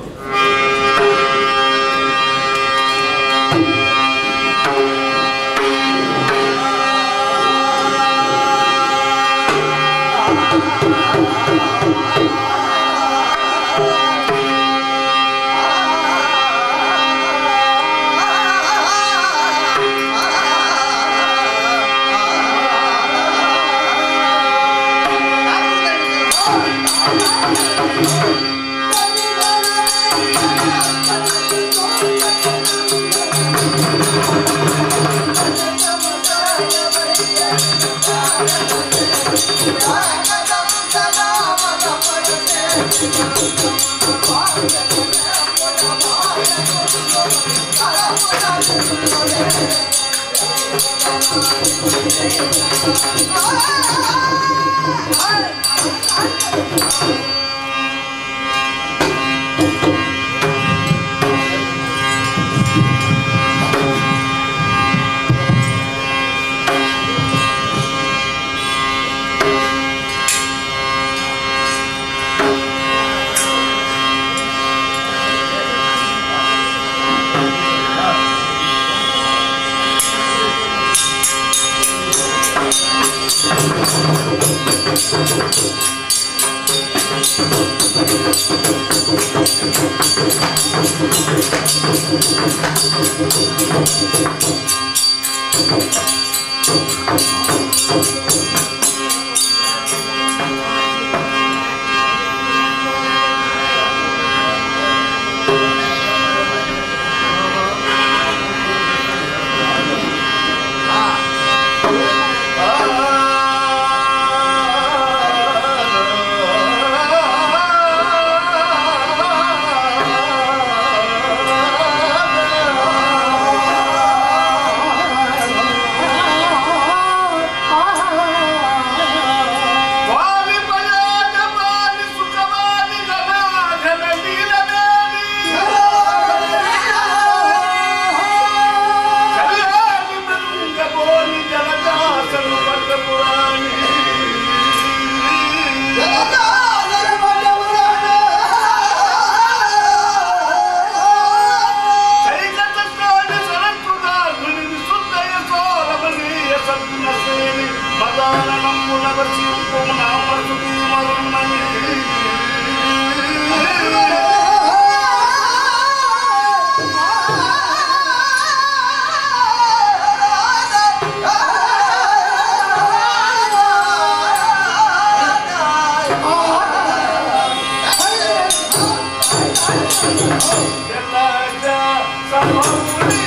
వారి పయాజ వారి సుఖవారి గణాఘన నీలవేణి. కళ్యాణి మృంగబోని జలజాసను పట్టపురాణి. కైకతస్తోని సరత్తుదాగుని విశుద్ధయ సోరమణీయ సద్గుణశ్రేణి మదాననమ్ముల వసింపు నామసుని మరుణని. ఎలాగా సమౌని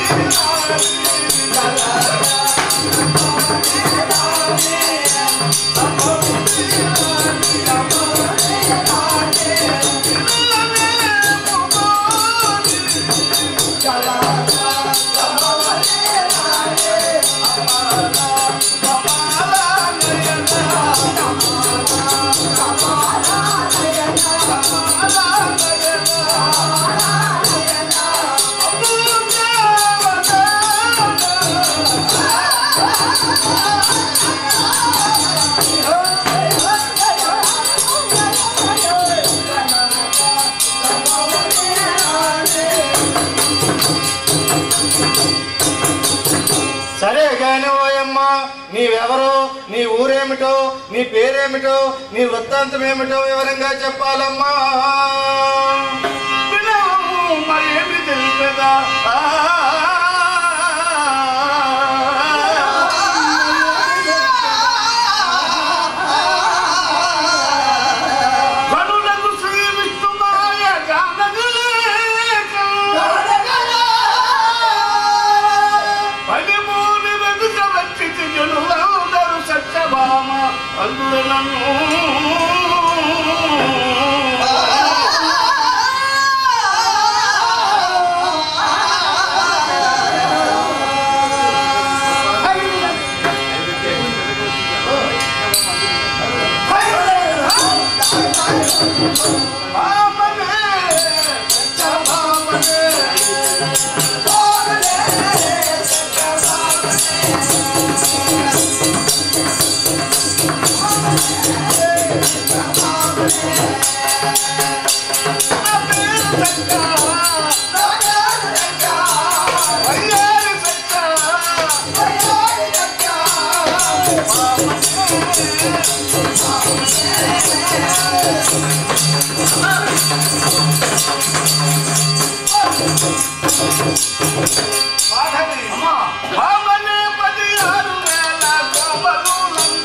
సరే గాని ఓయమ్మ నీవెవరో నీ ఊరేమిటో నీ పేరేమిటో నీ వృత్తాంతం ఏమిటో వివరంగా చెప్పాలమ్మా వినవు మరేమి తెలియదా కనులకు శ్రీ విష్ణుమాయ గానగలేక పదిమూని వెనుక వచ్చి జనులందరూ సత్యభామ అందులో నన్ను ఆ మాధవి అమ్మా వామనే పది ఆరు వేల కోమలు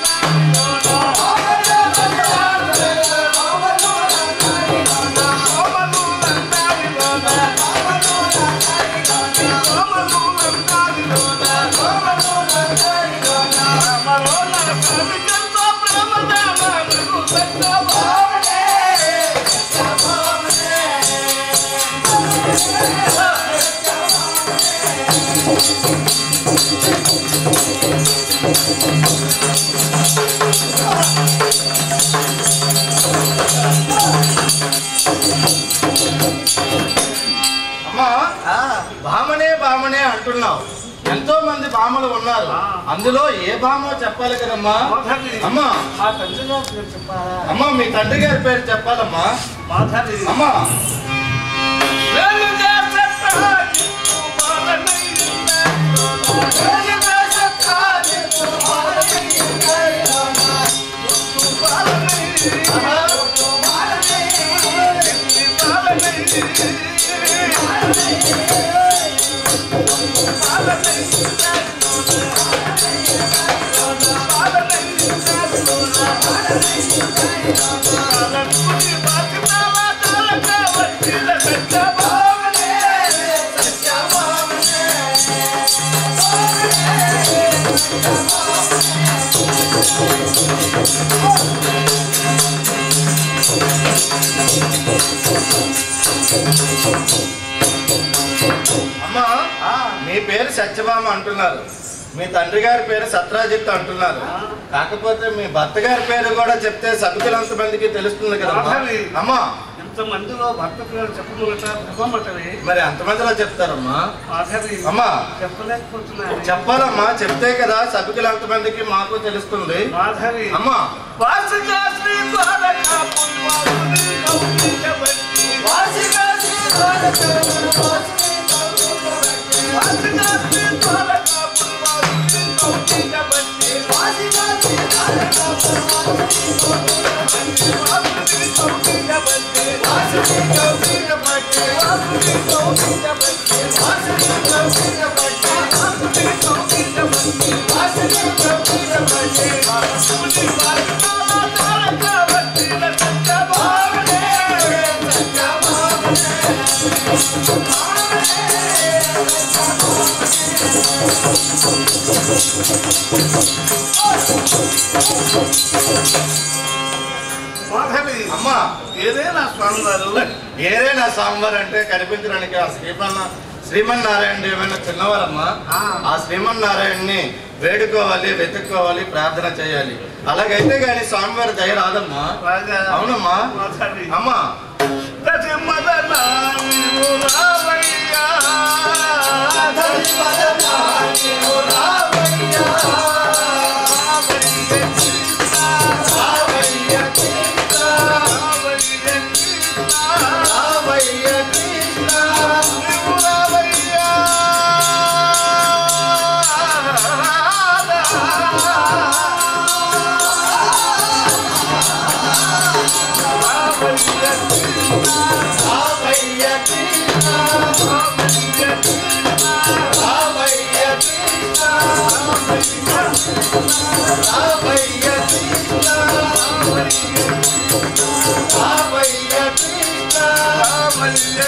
అమ్మా భామనే భామనే అంటున్నావు ఎంతో మంది భామలు ఉన్నారు ఆ. అందులో ఏ భామో చెప్పాలి కదమ్మా మాధవి. అమ్మా మా తండ్రి గారి పేరు చెప్పాలా? అమ్మా మీ తండ్రి గారి పేరు చెప్పాలమ్మా మాధవి అమ్మా వెలుగే సత్తాది కుమారనయ్యున్న వెలుగే సత్తాది కుమారనయ్యున్న కుమారనయ్యున్న అమ్మా మీ పేరు సత్యభామ అంటున్నారు మీ తండ్రి గారి పేరు సత్రాజిత్ అంటున్నారు కాకపోతే మీ భర్త గారి పేరు కూడా చెప్తే సభ్యులంత మందికి తెలుస్తుంది కదమ్మా మాధవి. అమ్మా ఇంతమందిలో భర్త పేరు చెప్పమంట చెప్పమంటవి మరి అంతమందిలో చెప్తారమ్మా మాధవి అమ్మా చెప్పలేకపోతున్నాను చెప్పాలమ్మా చెప్తే కదా సభ్యులంత మందికి మాకు తెలుస్తుంది మాధవి అమ్మా వాసిగా శ్రీ ద్వారకా పుణ్యవాసుని కౌగిలించబట్టి. వాసిగా శ్రీ ద్వారకా పుణ్యవాసుని కౌగిలించబట్టి. వాసిగా శ్రీ ద్వారకా పుణ్యవాసుని కౌగిలించబట్టి. వాసిగా శ్రీ ద్వారకా పుణ్యవాసుని కౌగిలించబట్టి. వాసుని కౌగిలించబట్టి. వాసుని కౌగిలించబట్టి. వాసుని కౌగిలించబట్టి. వాసుని కౌగిలించబట్టి. వాసుని కౌగిలించబట్టి. వాసుని వాసుని ద్వారకా వట్టిన సత్యభామనే. సత్యభామనే. మాధవి అమ్మా ఏదైనా స్వామి వారు ఏరే నా సాంబార్ అంటే కనిపించడానికి ఆ శ్రీమన్న శ్రీమన్నారాయణ ఏమైనా చిన్నవారమ్మా ఆ. ఆ శ్రీమన్నారాయణని వేడుకోవాలి వెతుక్కోవాలి ప్రార్థన చేయాలి అలాగైతే గాని స్వామివారి దయ రాదమ్మా రాజా అవునమ్మా మాధవి అమ్మా దశ మదన నీవు రావయ్యా దశ మదన నీవు రావయ్యా రావయ్య కృష్ణ రావయ్య కృష్ణ రావయ్య కృష్ణ నీవు రావయ్యా రావయ్య కృష్ణ రావయ్య కృష్ణ రావయ్య కృష్ణ రావయ్య కృష్ణ రావయ్య కృష్ణ రావయ్య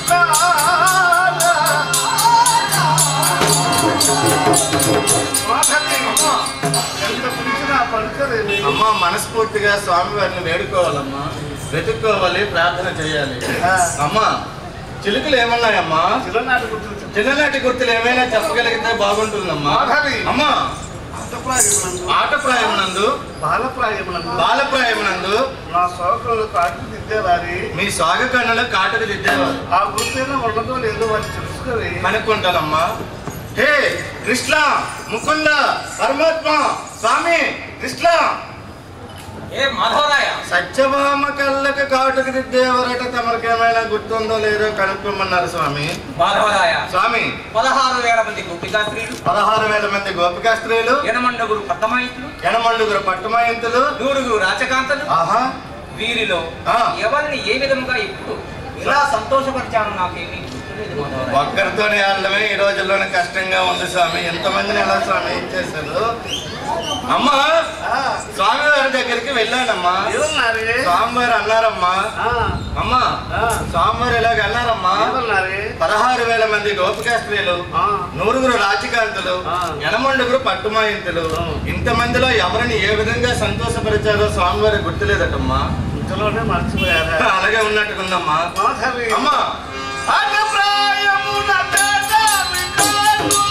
ఎంత పిలిచినా పలుకలేదు అమ్మా మనస్ఫూర్తిగా స్వామివారిని వేడుకోవాలమ్మా వెతుక్కోవాలి ప్రార్థన చేయాలి ఆ. అమ్మా చిలుకలు ఏమన్నాయమ్మా చిన్ననాటి గుర్తులు చెప్పు. చిన్ననాటి గుర్తులు ఏమైనా చెప్పగలిగితే బాగుంటుందమ్మా మాధవి. అమ్మా అంతఃప్రాయమునందు, ఆటప్రాయమునందు బాలప్రాయమునందు బాలప్రాయమునందు నా సోకలు కాటి దిద్దేవారి మీ సాగ కన్నులు కాటకు దిద్దేవారు ఆ గుర్తైనా ఉండదో లేదో వారు తెలుసుకొని అనుకుంటానమ్మా హే కృష్ణ ముకుంద పరమాత్మ స్వామి కృష్ణ ఏ మాధవరాయ సత్యభామ కళ్ళకు కాటుకు దిద్దేవరట తమకేమైనా గుర్తుందో లేదో కనుక్కోమన్నారు స్వామి మాధవరాయ స్వామి పదహారు వేల మంది గోపికా స్త్రీలు పదహారు వేల మంది గోపికా స్త్రీలు ఎనమండగురు పట్టమాయితులు ఎనమండుగురు పట్టుమాయంతులు నూరుగురు రాచకాంతలు ఆహా వీరిలో ఆ. ఎవరిని ఏ విధముగా ఇప్పుడు ఇలా సంతోషపరిచారు నాకేమీ గుర్తులేదు మాధవరాయ ఒక్కరితోనే వెళ్ళడమే ఈ రోజుల్లోనే కష్టంగా ఉంది స్వామి ఎంతమందిని ఎలా స్వామి ఇచ్చేశారు అమ్మా ఆ, స్వామివారి దగ్గరికి వెళ్ళానమ్మా ఏమన్నారు స్వామివారు అన్నారమ్మా ఆ, అమ్మా ఆ, స్వామివారు ఇలాగ అన్నారమ్మా ఏమన్నారు పదహారు వేల మంది గోపికా స్త్రీలు ఆ, నూరుగురు రాజకాంతులు ఆ. ఎనమండుగురు పట్టుమాయింతులు ఆ. ఇంతమందిలో ఎవరిని ఏ విధంగా సంతోషపరిచారో స్వామివారి గుర్తులేదటమ్మా ఇంతలోనే మర్చిపోయారా అలాగే ఉన్నట్టుకుందమ్మా మాధవి అమ్మా అన్నప్రాయమున పేదవి కాదు.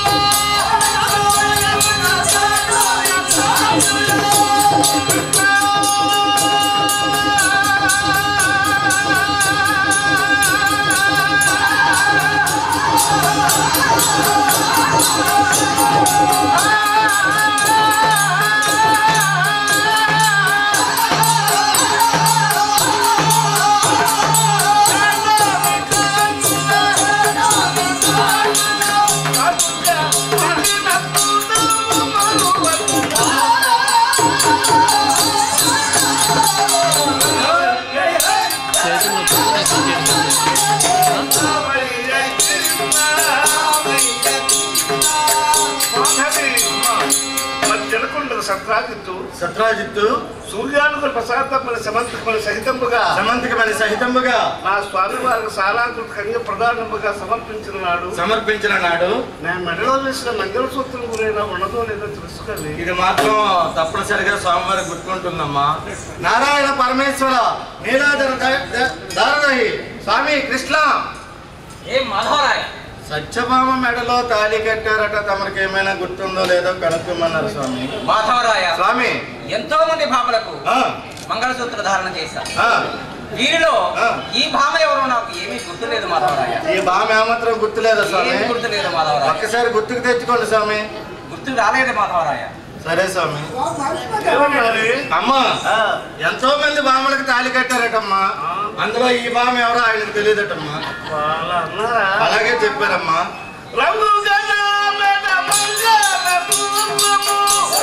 జనకొండల సత్రాజిత్తు సత్రాజిత్తు సూర్యానుకు ప్రసాదమైన సమంతకమైన సహితముగా సమంతకమైన సహితముగా నా స్వామి వారికి సారాంకుడు కన్య ప్రధానముగా సమర్పించిన నాడు సమర్పించిన నాడు నేను మెడలో వేసిన మంగళసూత్రం గురైనా ఉన్నదో లేదో తెలుసుకొని ఇది మాత్రం తప్పనిసరిగా స్వామివారి గుర్తుంటుందమ్మా నారాయణ పరమేశ్వర నీలాధర దారదహి స్వామి కృష్ణ ఏం మాధవరాయ సత్యభామ మెడలో తాళి కట్టారట తమరికి ఏమైనా గుర్తుందో లేదో కనుక్కోమన్నారు స్వామి మాధవరాయ స్వామి ఎంతో మంది భామలకు ఆ, మంగళసూత్ర ధారణ చేశారు ఆ, వీరిలో ఆ. ఈ భామ ఎవరో నాకు ఏమీ గుర్తులేదు మాధవరాయ ఈ భామ ఏమాత్రం గుర్తులేదా స్వామి ఏమీ గుర్తులేదు మాధవరాయ ఒక్కసారి గుర్తుకు తెచ్చుకోండి స్వామి గుర్తు రాలేదు మాధవరాయ సరే స్వామి ఏమన్నారు అమ్మా ఆ, ఎంతో మంది భామలకు తాళి కట్టారటమ్మా అందులో ఈ భామ ఎవరో ఆయనకు తెలియదటమ్మా వాళ్ళు అన్నారా అలాగే చెప్పారమ్మా రంగు గల మెడ మంగళ పూర్వము.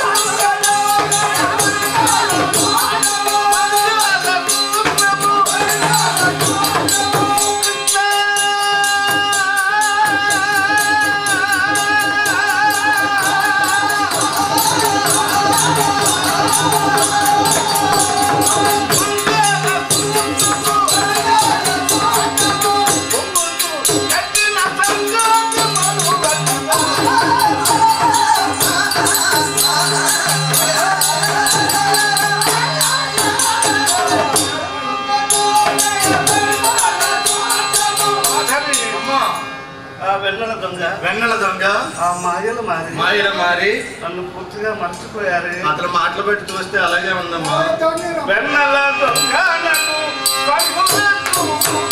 మంగళ పూర్వము. కట్టిన సంగమను మాధవి, అమ్మా ఆ వెన్నెల దొంగ వెన్నెల దొంగ ఆ మాయలు మారి మాయల మారి నన్ను పూర్తిగా మర్చిపోయారు అతను మాటలు పెట్టి చూస్తే అలాగే ఉందమ్మా వెన్నెల దొంగ నన్ను కనుగొనకు.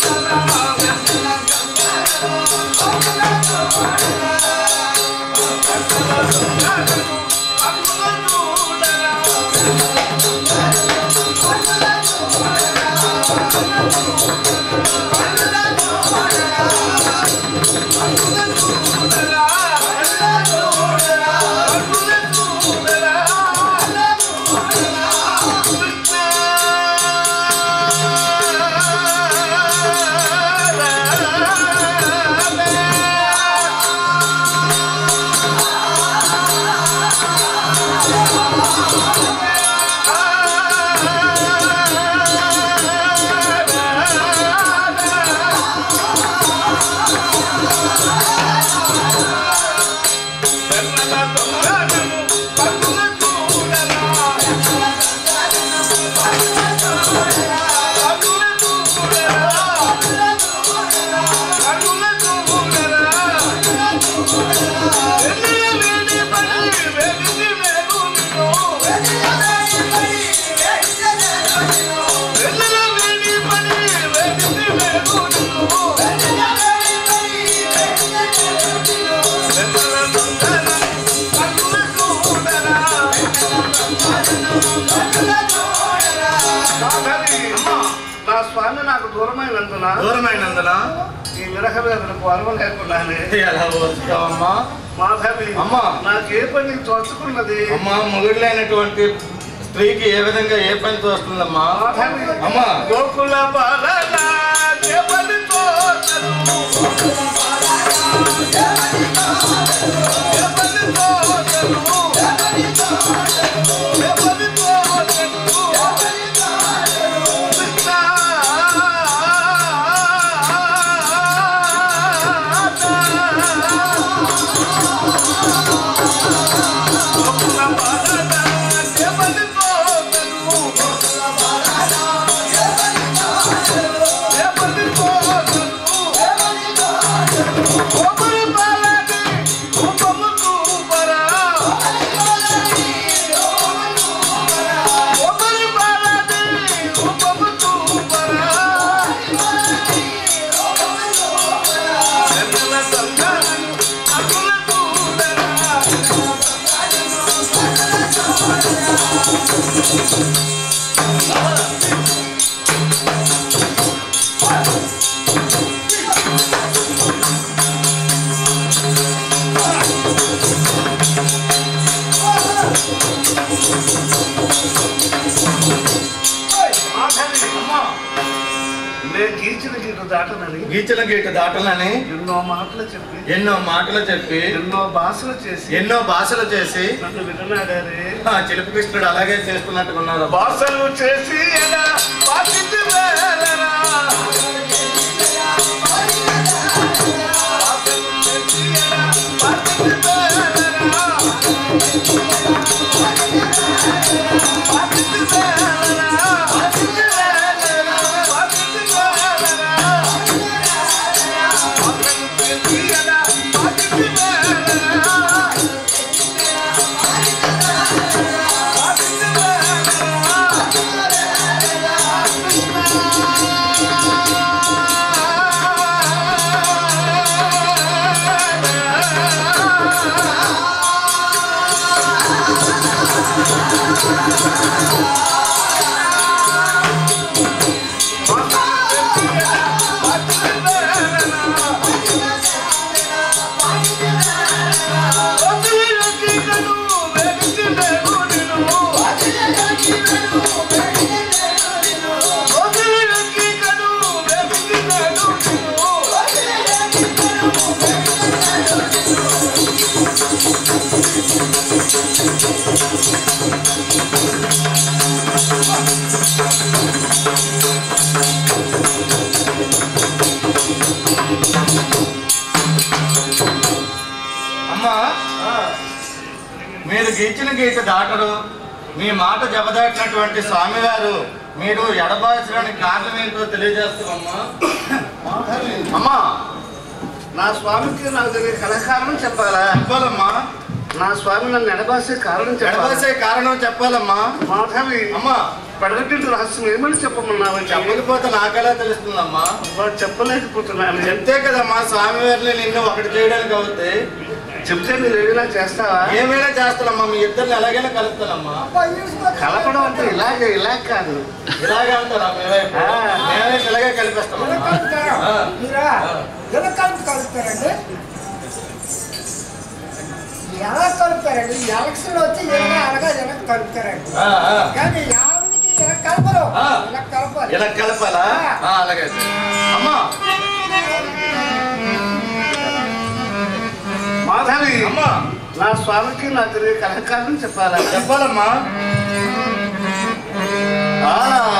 నా స్వామి నాకు దూరమైనందున దూరమైనందున ఈ విరహ వేదనకు అరువు లేకుండానే ఎలా వచ్చావమ్మా మాధవి అమ్మా. నాకే పని తోచుకున్నది అమ్మా మొగుడులైనటువంటి స్త్రీకి ఏ విధంగా ఏ పని తోస్తుందమ్మా మాధవి అమ్మా గోకుల బాలనా ఏ పని గీటు దాటనని గీచిన గీటు దాటలని ఎన్నో మాటలు చెప్పి ఎన్నో మాటలు చెప్పి ఎన్నో భాషలు చేసి ఎన్నో భాషలు చేసి నన్ను విడనాడారే ఆ చిలుపు కృష్ణుడు అలాగే చేస్తున్నట్టుకున్నారు భాషలు చేసి ఎలా పాటించి వేలరా. భాషలు చేసి ఎలా పాటించి వేలరా. పాటించి వేలరా. పాటించి వేలరా. పాటించి వేలరా. భాషలు చేసి ఎలా పాటించి వేలరా. పాటించి వేలరా. అమ్మా మీరు గీచిన గీత దాటరు మీ మాట జబదాటినటువంటి స్వామివారు మీరు ఎడబాల్చడానికి కారణం ఏంటో తెలియజేస్తామమ్మా అమ్మా నా స్వామికి నాకు జరిగే కళాకారణం చెప్పాలా చెప్పాలమ్మా నా స్వామి నన్ను ఎడబాసే కారణం చెప్పాలా ఎడబాసే కారణం చెప్పాలమ్మా మాధవి అమ్మా పడగట్టి రహస్యం ఏమని చెప్పమన్నావు చెప్పకపోతే నాకెలా తెలుస్తుందమ్మా చెప్ప చెప్పలేకపోతున్నాను చెప్తే కదమ్మా స్వామివారిని నిన్ను ఒకటి చేయడానికి అవుతుంది చెప్తే మీరు ఏదైనా చేస్తావా ఏమైనా చేస్తానమ్మా మీ ఇద్దరిని ఎలాగైనా కలుస్తానమ్మా కలపడం అంటే ఇలాగే ఇలా కాదు ఇలాగే అంటారా మేమైపు ఆ. మేమైతే ఇలాగే కలిపేస్తామమ్మా ఆ. మీరా వెనకాలకు కలుపుతారండి ఎలా కలుపుతారండి ఎలక్షన్ వచ్చి ఇలా అనగా వెనక కలుపుతారండి ఆ, ఆ. కానీ యావనికి ఇలా కలపరు ఆ. ఇలా కలపాలి ఇలా కలపాలా ఆ, అలాగే అయితే. అమ్మా మాధవి అమ్మా నా స్వామికి నాకు జరిగే కళాకారణం చెప్పాలా చెప్పాలమ్మా ఆ.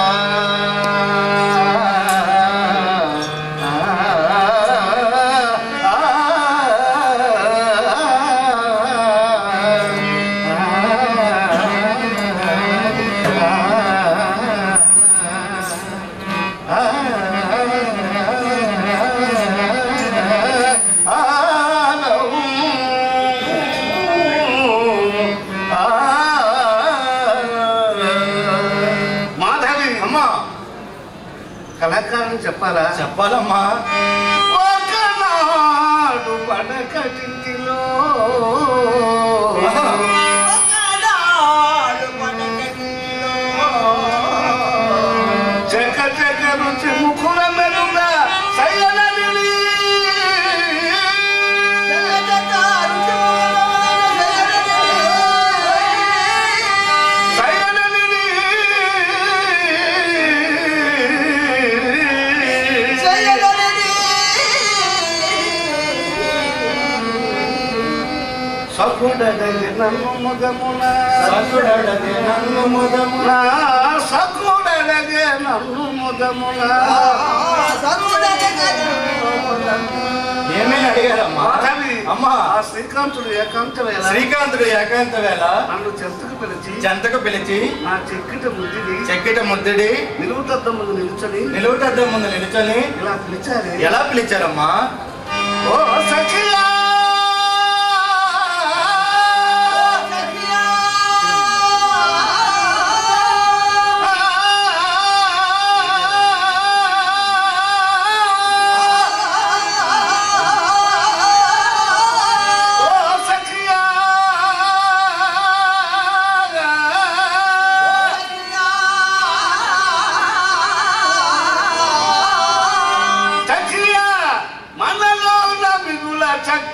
మాధవి అమ్మా కళాకారం చెప్పాలా చెప్పాలమ్మా ఒకనాడు పడకటింటిలో చెక చెక రుచి ముఖుల మెరుగ శయనలిని. శయనలిని. సఖుడగలి నన్ను ముగమున సకుడడది నన్ను ముదమున నా సఖుడగలి నన్ను ముగమున ఏమేమి అడిగారమ్మా మాధవి అమ్మా ఆ శ్రీకాంతుడు ఏకాంత వేళ శ్రీకాంతుడు ఏకాంత వేళ నన్ను చెంతకు పిలిచి చెంతకు పిలిచి నా చెక్కిట ముద్దిని చెక్కిట ముద్దుడి నిలువుతద్ద ముందు నిలుచని నిలువుటద్దం ముందు నిలుచొని ఇలా పిలిచారే ఎలా పిలిచారమ్మా ఓ సఖియా ఓ సఖియా సఖియా మనలో మిగుల చక్క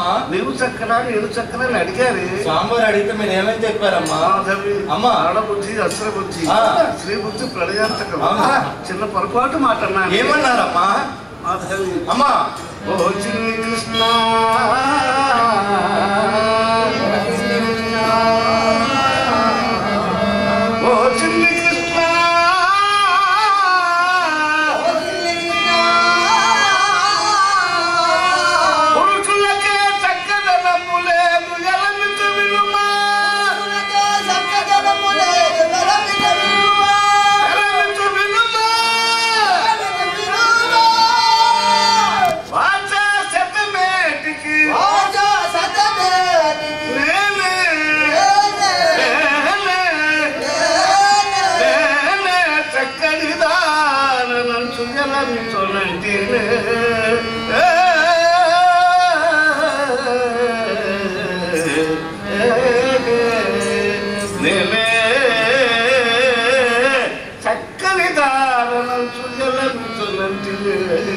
నీవు చక్కరా నేను చక్కరా అని అడిగారు స్వామివారు అడిగితే మీరు ఏమని చెప్పారమ్మా మాధవి అమ్మా. ఆడబుద్ధి అస్త్ర బుద్ధి ఆ. స్త్రీ బుద్ధి ప్రళయాంతకం అవునా? చిన్న పొరపాటు మాట్లాడినాను ఏమన్నారమ్మా మాధవి అమ్మా ఓ చిన్ని కృష్ణ ఓ చిన్ని కృష్ణ పురుషులకే చక్కదనము లేదు ఎలమించు విలుమా ఎలమించు విలుమా వాచా శతమేటికి నేనే నేనే నేనే చక్కని దానంచు ఎలమించునంటినే నేనే చక్కని దానంచు ఎలమించునంటినే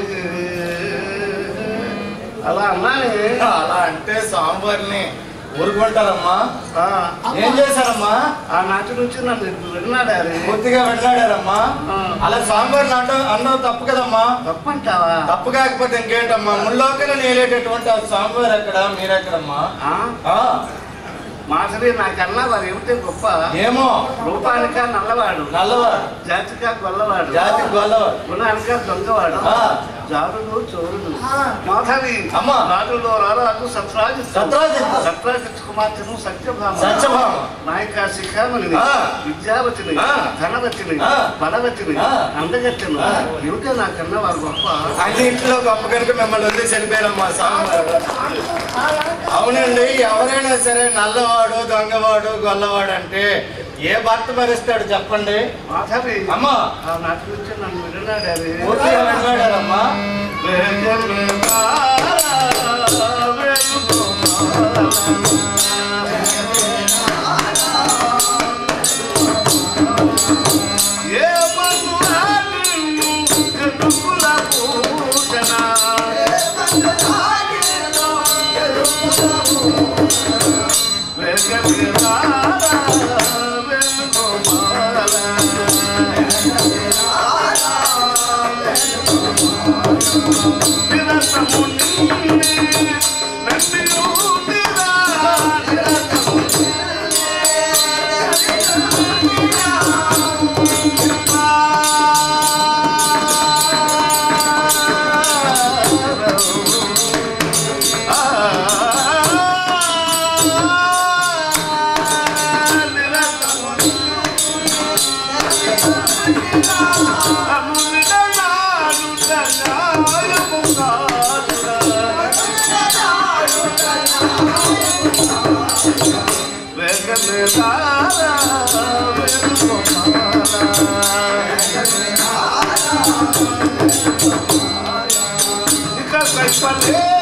అలా అన్నానే అలా అంటే స్వామివారిని ఊరుకుంటారమ్మా ఆ, ఏం చేశారమ్మా ఆ నాటి నుంచి నన్ను విన్నాడారు పూర్తిగా వెళ్ళాడారమ్మా ఆ. అలా స్వామివారిని అంట అన్నది తప్పు కదమ్మా తప్పంటావా తప్పు కాకపోతే ఇంకేంటమ్మా ముల్లోకలు నేలేటటువంటి ఆ స్వామివారు ఎక్కడ మీరెక్కడమ్మా ఆ? ఆ, మాధవి నాకన్నా వారు ఏమిటే గొప్ప ఏమో రూపానిక నల్లవాడు నల్లవాడు జాతిక గొల్లవాడు జాతి గొల్లవాడు గుణానిక దొంగవాడు ఆ. జారుడు చోరుడు ఆ. మాధవి అమ్మా. రాజులో రారాజు సత్రాజిత్ సత్రాజిత్. సత్రాజిత్ కుమార్తెను సత్యభామ సత్యభామ. నాయక శిఖామణిని ఆ. విద్యావతిని ఆ. ధనవతిని ఆ. బలవతిని ఆ. అందగత్తెను ఆ. ఏమిటే నాకన్నా వారు గొప్ప అన్నింటిలో గొప్ప కనుక మిమ్మల్ని వదిలి చనిపోయారమ్మా స్వామివారు అవునండి ఎవరైనా సరే నల్లవాడు దొంగవాడు గొల్లవాడు అంటే ఏ భర్త భరిస్తాడు చెప్పండి మాధవి అమ్మా ఆ నాటి నుంచి నన్ను విడనాడారు పూర్తిగా వెళ్ళాడారమ్మా ఇక్కడ